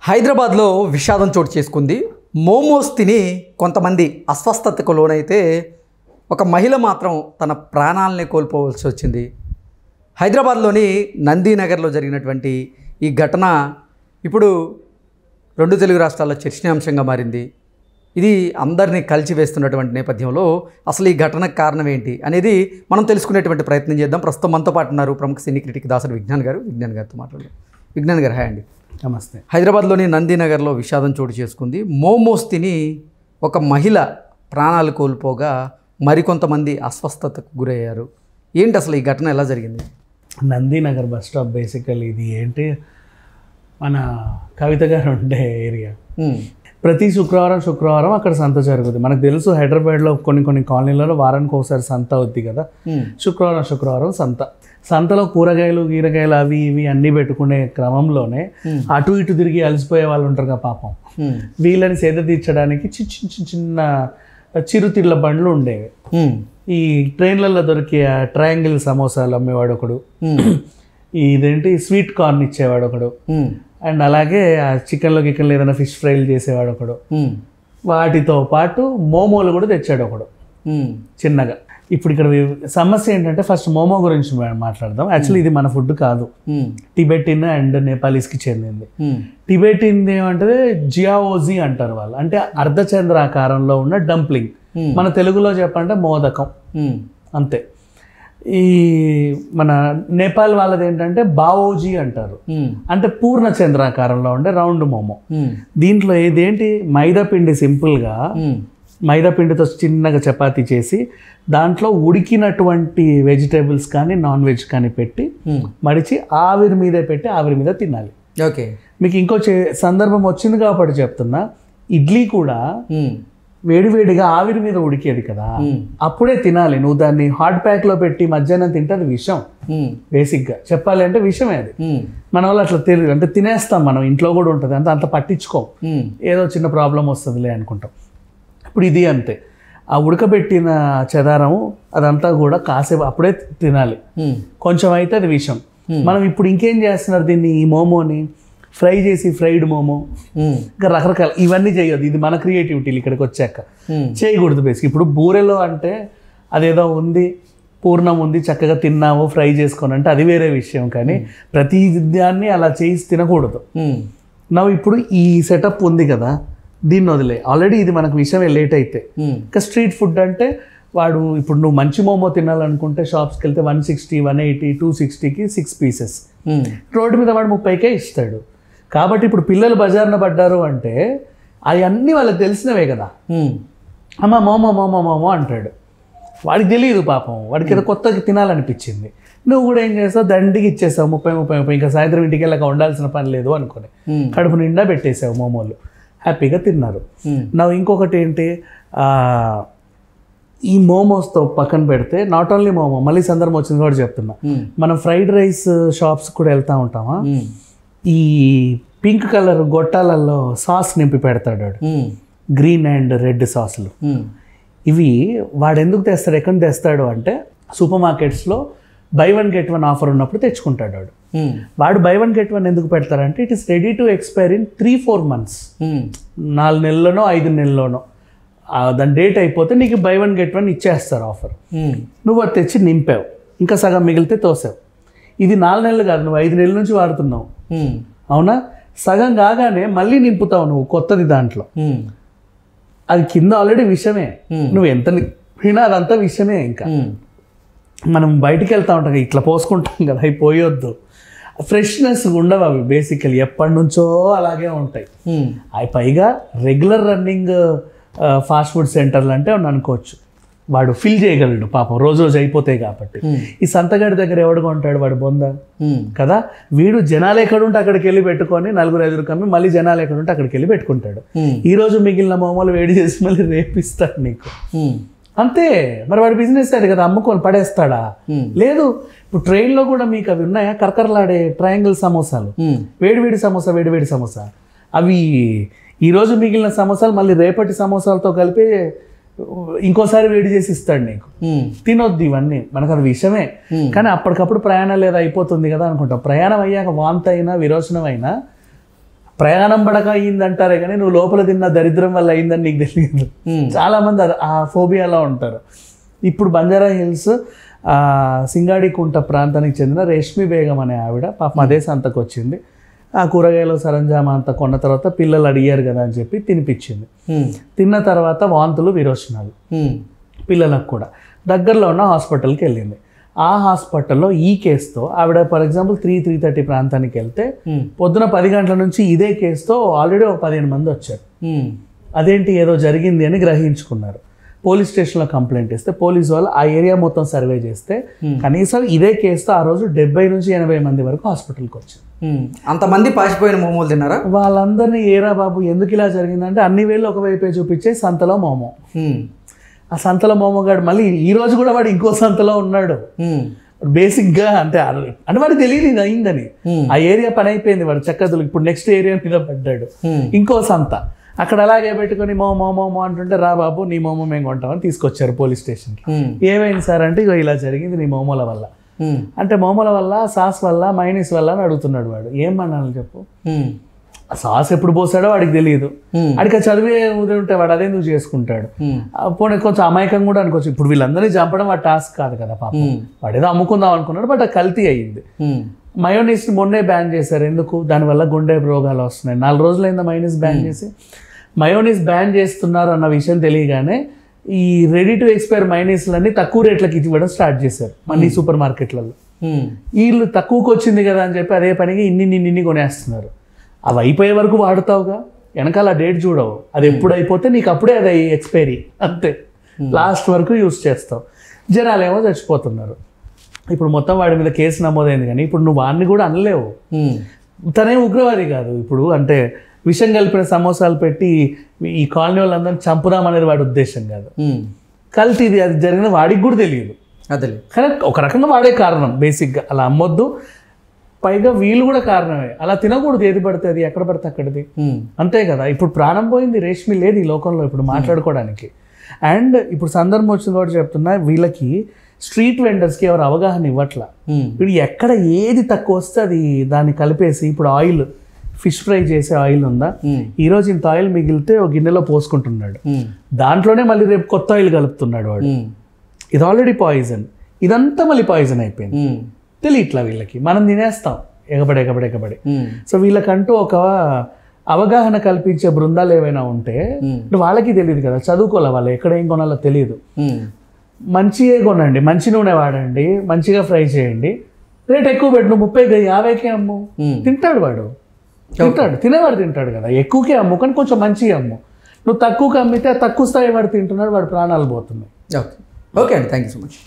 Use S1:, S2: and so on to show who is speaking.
S1: హైదరాబాద్లో విషాదం చోటు చేసుకుంది మోమోస్ తిని కొంతమంది అస్వస్థతకు లోనైతే ఒక మహిళ మాత్రం తన ప్రాణాలని కోల్పోవలసి వచ్చింది హైదరాబాద్లోని నందీనగర్లో జరిగినటువంటి ఈ ఘటన ఇప్పుడు రెండు తెలుగు రాష్ట్రాల్లో చర్చనీయాంశంగా మారింది ఇది అందరినీ కలిచివేస్తున్నటువంటి నేపథ్యంలో అసలు ఈ ఘటనకు కారణం ఏంటి అనేది మనం తెలుసుకునేటువంటి ప్రయత్నం చేద్దాం ప్రస్తుతం మనతో పాటు ఉన్నారు ప్రముఖ సినీ క్రిటిక్ దాసరి విజ్ఞాన్ గారు విజ్ఞాన్ గారితో మాట్లాడదాం విజ్ఞాన్ గారు హాయ్ అండి
S2: నమస్తే
S1: హైదరాబాద్లోని నందీనగర్లో విషాదం చోటు చేసుకుంది మోమోస్ తిని ఒక మహిళ ప్రాణాలు కోల్పోగా మరికొంతమంది అస్వస్థతకు గురయ్యారు ఏంటి అసలు ఈ ఘటన ఎలా జరిగింది
S2: నందీనగర్ బస్ స్టాప్ బేసికల్లీ ఇది ఏంటి మన కవిత గారు ఉండే ఏరియా
S1: ఉమ్,
S2: ప్రతి శుక్రవారం శుక్రవారం అక్కడ సంత జరుగుతుంది మనకు తెలుసు హైదరాబాద్లో కొన్ని కొన్ని కాలనీలలో వారానికి ఒకసారి సంత అవుద్ది కదా
S1: ఉమ్,
S2: శుక్రవారం శుక్రవారం సంత సంతలో కూరగాయలు గీరగాయలు అవి ఇవి అన్నీ పెట్టుకునే క్రమంలోనే
S1: Hmm.
S2: అటు ఇటు తిరిగి అలసిపోయే వాళ్ళు ఉంటారు కదా పాపం
S1: ఉమ్,
S2: వీళ్ళని సేద తీర్చడానికి చిన్న చిన్న చిన్న చిన్న చిరుతిళ్ళ బండ్లు ఉండేవి
S1: ఉమ్,
S2: ఈ ట్రైన్లలో దొరికే ఆ ట్రయాంగిల్ సమోసాలు అమ్మేవాడు ఒకడు
S1: ఉమ్,
S2: ఈ ఇదేంటి స్వీట్ కార్న్ ఇచ్చేవాడు ఒకడు
S1: ఉమ్,
S2: అండ్ అలాగే ఆ చికెన్లో గికెన్లో ఏదైనా ఫిష్ ఫ్రైలు చేసేవాడు ఒకడు
S1: ఉమ్,
S2: వాటితో పాటు మోమోలు కూడా తెచ్చాడు ఒకడు
S1: ఉమ్,
S2: చిన్నగా ఇప్పుడు ఇక్కడ వి- సమస్య ఏంటంటే ఫస్ట్ మోమో గురించి మా- మాట్లాడదాం యాక్చువల్లీ ఇది మన ఫుడ్ కాదు
S1: ఉమ్,
S2: టిబెటిన్ అండ్ నేపాలీస్కి చెందింది
S1: ఉమ్,
S2: టిబెటిన్ ఏమంటే జియాఓజీ అంటారు వాళ్ళు అంటే అర్ధచంద్రాకారంలో ఉన్న డంప్లింగ్
S1: Hmm.
S2: మన తెలుగులో చెప్పంటే మోదకం
S1: ఉమ్,
S2: అంతే ఈ మన నేపాల్ వాళ్ళది ఏంటంటే బావోజీ అంటారు
S1: ఉమ్,
S2: అంటే పూర్ణ చంద్రాకారంలో ఉండే రౌండ్ మోమో
S1: ఉమ్,
S2: దీంట్లో ఇదేంటి మైదా పిండి సింపుల్గా
S1: ఉమ్,
S2: మైదా పిండితో చిన్నగా చపాతీ చేసి దాంట్లో ఉడికినటువంటి వెజిటేబుల్స్ కానీ నాన్ వెజ్ కానీ పెట్టి
S1: ఉమ్,
S2: మడిచి ఆవిరి మీదే పెట్టి ఆవిరి మీద తినాలి
S1: ఓకే
S2: మీకు ఇంకో చే- సందర్భం వచ్చింది కాబట్టి చెప్తున్నా ఇడ్లీ కూడా
S1: ఉమ్,
S2: వేడివేడిగా ఆవిరి మీద ఉడికేది కదా
S1: ఉమ్,
S2: అప్పుడే తినాలి నువ్వు దాన్ని హాట్ ప్యాక్లో పెట్టి మధ్యాహ్నం తింటే అది విషం
S1: ఉమ్,
S2: బేసిక్గా చెప్పాలి అంటే విషమే అది
S1: ఉమ్,
S2: మన వాళ్ళు అట్లా తెలియదు అంటే తినేస్తాం మనం ఇంట్లో కూడా ఉంటుంది అంత అంత పట్టించుకోం
S1: ఉమ్,
S2: ఏదో చిన్న ప్రాబ్లం వస్తుందిలే అనుకుంటాం ఇప్పుడు ఇది అంతే ఆ ఉడకబెట్టిన చెదారం అదంతా కూడా కాసేపు అప్పుడే తినాలి
S1: ఉమ్,
S2: కొంచెం అయితే అది విషం మనం ఇప్పుడు ఇంకేం చేస్తున్నారు దీన్ని ఈ మోమోని ఫ్రై చేసి ఫ్రైడ్ మోమో
S1: ఉమ్,
S2: ఇంకా రకరకాల ఇవన్నీ చేయొద్దు ఇది మన క్రియేటివిటీలు ఇక్కడికి వచ్చాక
S1: ఉమ్,
S2: చేయకూడదు బేసిక్ ఇప్పుడు బూరెలో అంటే అదేదో ఉంది పూర్ణం ఉంది చక్కగా తిన్నాము ఫ్రై చేసుకొని అంటే అది వేరే విషయం కానీ ప్రతి దాన్ని అలా చేసి తినకూడదు
S1: ఉమ్,
S2: నా ఇప్పుడు ఈ సెటప్ ఉంది కదా దీన్ని వదిలే ఆల్రెడీ ఇది మనకు విషయమే లేట్ అయితే
S1: ఉమ్,
S2: ఇంకా స్ట్రీట్ ఫుడ్ అంటే వాడు ఇప్పుడు నువ్వు మంచి మోమో తినాలనుకుంటే షాప్స్కి వెళ్తే one sixty one eighty two సిక్స్టీకి సిక్స్ పీసెస్
S1: ఉమ్,
S2: రోడ్డు మీద వాడు ముప్పైకే ఇస్తాడు కాబట్టి ఇప్పుడు పిల్లలు బజార్న పడ్డారు అంటే అవన్నీ వాళ్ళకి తెలిసినవే కదా
S1: ఉమ్,
S2: అమ్మ మోమో మోమో మోమో అంటాడు వాడికి తెలియదు పాపం వాడికి ఏదో కొత్తగా తినాలనిపించింది నువ్వు కూడా ఏం చేస్తావు దండికి ఇచ్చేస్తావు ముప్పై ముప్పై ముప్పై ఇంకా సాయంత్రం ఇంటికి వెళ్ళక ఉండాల్సిన పని లేదు అనుకుని
S1: ఉమ్,
S2: కడుపు నిండా పెట్టేసావు మోమోలు హ్యాపీగా తిన్నారు
S1: ఉమ్,
S2: నా ఇంకొకటి ఏంటి ఆ, ఈ మోమోస్తో పక్కన పెడితే నాట్ ఓన్లీ మోమో మళ్ళీ సందర్భం వచ్చింది కూడా చెప్తున్నా
S1: ఉమ్,
S2: మనం ఫ్రైడ్ రైస్ షాప్స్ కూడా వెళ్తూ ఉంటామా
S1: ఉమ్,
S2: ఈ పింక్ కలర్ గొట్టాలలో సాస్ నింపి పెడతాడు వాడు
S1: ఉమ్,
S2: గ్రీన్ అండ్ రెడ్ సాస్లు
S1: ఉమ్,
S2: ఇవి వాడు ఎందుకు తెస్తాడు ఎక్కడ తెస్తాడు అంటే సూపర్ మార్కెట్స్లో buy one get one offer ఉన్నప్పుడు తెచ్చుకుంటాడు వాడు
S1: ఉమ్,
S2: వాడు బై వన్ గెట్ వన్ ఎందుకు పెడతారంటే it is ready to expire in three four months
S1: ఉమ్,
S2: నాలుగు నెలల్లోనో ఐదు నెలల్లోనో ఆ దాని డేట్ అయిపోతే నీకు బై వన్ గెట్ వన్ ఇచ్చేస్తారు ఆఫర్
S1: ఉమ్,
S2: నువ్వు అది తెచ్చి నింపావు ఇంకా సగం మిగిలితే తోసావు ఇది నాలుగు నెలలు కాదు నువ్వు ఐదు నెలల నుంచి వాడుతున్నావు
S1: ఉమ్,
S2: అవునా సగం కాగానే మళ్ళీ నింపుతావు నువ్వు కొత్తది దాంట్లో
S1: ఉమ్,
S2: అది కింద ఆల్రెడీ విషయమే
S1: Hmm.
S2: నువ్వు ఎంత నింపినా అదంతా విషయమే ఇంకా
S1: ఉమ్,
S2: మనం బయటికి వెళ్తా ఉంటాం కదా, ఇట్లా పోసుకుంటాం కదా అవి పోయొద్దు ఫ్రెష్నెస్ ఉండవు అవి బేసికలీ ఎప్పటి నుంచో అలాగే ఉంటాయి
S1: ఉమ్,
S2: అవి పైగా రెగ్యులర్ రన్నింగ్ ఫాస్ట్ ఫుడ్ సెంటర్లు అంటే అవును అనుకోవచ్చు వాడు ఫిల్ చేయగలడు పాపం రోజు రోజు అయిపోతాయి కాబట్టి
S1: Hmm.
S2: ఈ సంతగాడి దగ్గర ఎవడు కొంటాడు వాడు బొంద
S1: ఉమ్,
S2: కదా వీడు జనాలు ఎక్కడుంటే అక్కడికి వెళ్ళి పెట్టుకొని నలుగురు ఐదుగురు కమ్మి మళ్ళీ జనాలు ఎక్కడుంటే అక్కడికి వెళ్ళి పెట్టుకుంటాడు
S1: ఉమ్,
S2: ఈ రోజు మిగిలిన మోమలు వేడి చేసి మళ్ళీ రేపిస్తాడు నీకు
S1: ఉమ్,
S2: అంతే మరి వాడు బిజినెస్ అది కదా అమ్ముకొని పడేస్తాడా
S1: ఉమ్,
S2: లేదు ఇప్పుడు ట్రైన్లో కూడా మీకు అవి ఉన్నాయా కరకరలాడే ట్రయాంగిల్ సమోసాలు
S1: ఉమ్,
S2: వేడివేడి సమోసా వేడివేడి సమోసా అవి ఈరోజు మిగిలిన సమోసాలు మళ్ళీ రేపటి సమోసాలతో కలిపి ఇంకోసారి వేడి చేసి ఇస్తాడు నీకు
S1: ఉమ్,
S2: తినొద్దు ఇవన్నీ మనకు అది విషయమే
S1: Hmm.
S2: కానీ అప్పటికప్పుడు ప్రయాణం లేదా అయిపోతుంది కదా అనుకుంటాం ప్రయాణం అయ్యాక వాంత అయినా విరోచనం అయినా ప్రయాణం పడక అయ్యిందంటారే కానీ నువ్వు లోపల తిన్న దరిద్రం వల్ల అయిందని నీకు తెలియదు
S1: ఉమ్,
S2: చాలా మంది అది- ఆ ఫోబియాలో ఉంటారు ఇప్పుడు బంజారా హిల్స్ ఆ, సింగాడికుంట ప్రాంతానికి చెందిన రేష్మి బేగం అనే ఆవిడ పాపం అదే సంతకు వచ్చింది ఆ కూరగాయలు సరంజామా అంతా కొన్న తర్వాత పిల్లలు అడిగారు కదా అని చెప్పి తినిపించింది
S1: ఉమ్,
S2: తిన్న తర్వాత వాంతులు విరోచనాలు
S1: ఉమ్,
S2: పిల్లలకు కూడా దగ్గరలో ఉన్న హాస్పిటల్కి వెళ్ళింది ఆ హాస్పిటల్లో ఈ కేసుతో ఆవిడ for example three three thirty ప్రాంతానికి వెళ్తే
S1: ఉమ్,
S2: పొద్దున పది గంటల నుంచి ఇదే కేసుతో ఆల్రెడీ ఒక పదిహేను మంది వచ్చారు
S1: ఉమ్,
S2: అదేంటి ఏదో జరిగింది అని గ్రహించుకున్నారు పోలీస్ స్టేషన్లో కంప్లైంట్ ఇస్తే పోలీస్ వాళ్ళు ఆ ఏరియా మొత్తం సర్వే చేస్తే
S1: Hmm.
S2: కనీసం ఇదే కేసుతో ఆ రోజు డెబ్బై నుంచి ఎనభై మంది వరకు హాస్పిటల్కి వచ్చారు
S1: ఉమ్. అంతమంది పాసిపోయిన మోమోలు తిన్నారా
S2: వాళ్ళందరినీ ఏరా బాబు ఎందుకు ఇలా జరిగిందంటే అన్ని వేళ్ళు ఒకవైపే చూపించే సంతలో మోమో
S1: ఉమ్,
S2: ఆ సంతలో మోమోగాడు మళ్ళీ ఈ రోజు కూడా వాడు ఇంకో సంతలో ఉన్నాడు
S1: ఉమ్,
S2: బేసిక్గా అంటే ఆ- అంటే వాడికి తెలియదు ఇది అయిందని
S1: ఉమ్,
S2: ఆ ఏరియా పని అయిపోయింది వాడు చక్కదులు ఇప్పుడు నెక్స్ట్ ఏరియా మీద పడ్డాడు
S1: ఉమ్,
S2: ఇంకో సంత అక్కడ అలాగే పెట్టుకొని మో మో మో మో అంటుంటే రా బాబు నీ మోమో మేము కొంటామని తీసుకొచ్చారు పోలీస్ స్టేషన్కి
S1: ఉమ్,
S2: ఏమైంది సార్ అంటే ఇగో ఇలా జరిగింది నీ మోమోల వల్ల
S1: ఉమ్,
S2: అంటే మోమోల వల్ల సాస్ వల్ల మైనస్ వల్ల అని అడుగుతున్నాడు వాడు ఏం అనాలి చెప్పు
S1: ఉమ్,
S2: ఆ సాస్ ఎప్పుడు పోసాడో వాడికి తెలియదు
S1: ఉమ్,
S2: వాడికి ఆ చదివే ఉదయం ఉంటే వాడు అదే నువ్వు చేసుకుంటాడు
S1: ఉమ్,
S2: ఆ పోనీ కొంచెం అమాయకం కూడా అనుకోవచ్చు ఇప్పుడు వీళ్ళందరినీ చంపడం వాడు టాస్క్ కాదు కదా పాపం
S1: ఉమ్,
S2: వాడు ఏదో అమ్ముకుందాం అనుకున్నాడు బట్ ఆ కల్తీ అయ్యింది
S1: ఉమ్,
S2: మయోనీస్ మొన్నే బ్యాన్ చేశారు ఎందుకు దానివల్ల గుండె రోగాలు వస్తున్నాయి నాలుగు రోజులైందా మైనస్ బ్యాన్ చేసి మయోనీస్ బ్యాన్ చేస్తున్నారు అన్న విషయం తెలియగానే ఈ రెడీ టు ఎక్స్పైర్ మైనీస్లన్నీ తక్కువ రేట్లకి ఇవ్వడం స్టార్ట్ చేశారు మళ్ళీ సూపర్ మార్కెట్లలో
S1: ఉమ్,
S2: వీళ్ళు తక్కువకి వచ్చింది కదా అని చెప్పి అదే పనికి ఇన్ని ఇన్ని ఇన్ని కొనేస్తున్నారు అవి అయిపోయే వరకు వాడుతావుగా వెనకాల డేట్ చూడవు అది ఎప్పుడు అయిపోతే నీకు అప్పుడే అది ఎక్స్పైరీ అంతే లాస్ట్ వరకు యూస్ చేస్తావు జనాలు ఏమో చచ్చిపోతున్నారు ఇప్పుడు మొత్తం వాడి మీద కేసు నమోదైంది కానీ ఇప్పుడు నువ్వు వాడిని కూడా అనలేవు
S1: ఉమ్,
S2: తనే ఉగ్రవాది కాదు ఇప్పుడు అంటే విషం కలిపిన సమోసాలు పెట్టి ఈ కాలనీ వాళ్ళందరినీ చంపుదాం అనేది వాడి ఉద్దేశం కాదు
S1: ఉమ్,
S2: కల్తీది అది జరిగిన వాడికి కూడా తెలియదు
S1: అదేలే
S2: కానీ ఒక రకంగా వాడే కారణం బేసిక్గా అలా అమ్మొద్దు పైగా వీళ్ళు కూడా కారణమే అలా తినకూడదు ఏది పడితే అది ఎక్కడ పడితే అక్కడిది
S1: ఉమ్,
S2: అంతే కదా ఇప్పుడు ప్రాణం పోయింది రేష్మి లేదు ఈ లోకంలో ఇప్పుడు మాట్లాడుకోవడానికి అండ్ ఇప్పుడు సందర్భం వచ్చింది కూడా చెప్తున్నా వీళ్ళకి స్ట్రీట్ వెండర్స్కి ఎవరు అవగాహన ఇవ్వట్లా
S1: ఉమ్,
S2: ఇప్పుడు ఎక్కడ ఏది తక్కువ వస్తే అది దాన్ని కలిపేసి ఇప్పుడు ఆయిల్ ఫిష్ ఫ్రై చేసే ఆయిల్ ఉందా
S1: ఉమ్,
S2: ఈ రోజు ఇంత ఆయిల్ మిగిలితే ఒక గిన్నెలో పోసుకుంటున్నాడు
S1: ఉమ్,
S2: దాంట్లోనే మళ్ళీ రేపు కొత్త ఆయిల్ కలుపుతున్నాడు వాడు
S1: ఉమ్,
S2: ఇది ఆల్రెడీ పాయిజన్ ఇదంతా మళ్ళీ పాయిజన్ అయిపోయింది
S1: ఉమ్,
S2: తెలియట్లా వీళ్ళకి మనం తినేస్తాం ఎగబడి ఎగబడి ఎగబడి
S1: ఉమ్,
S2: సో వీళ్ళకంటూ ఒక అవగాహన కల్పించే బృందాలు ఏవైనా ఉంటే
S1: ఉమ్,
S2: అంటే వాళ్ళకి తెలియదు కదా చదువుకోలే వాళ్ళు ఎక్కడ ఏం కొనాలో తెలియదు
S1: ఉమ్,
S2: మంచియే కొనండి మంచి నూనె వాడండి మంచిగా ఫ్రై చేయండి రేట్ ఎక్కువ పెట్టు నువ్వు ముప్పై యాభైకే అమ్ము
S1: ఉమ్.
S2: తింటాడు వాడు తింటాడు తినేవాడు తింటాడు కదా ఎక్కువకే అమ్ము కానీ కొంచెం మంచిగా అమ్ము నువ్వు తక్కువకి అమ్మితే ఆ తక్కువ స్థాయి వాడు తింటున్నాడు వాడు ప్రాణాలు పోతున్నాయి
S1: ఓకే ఓకే అండి థ్యాంక్ యూ సో మచ్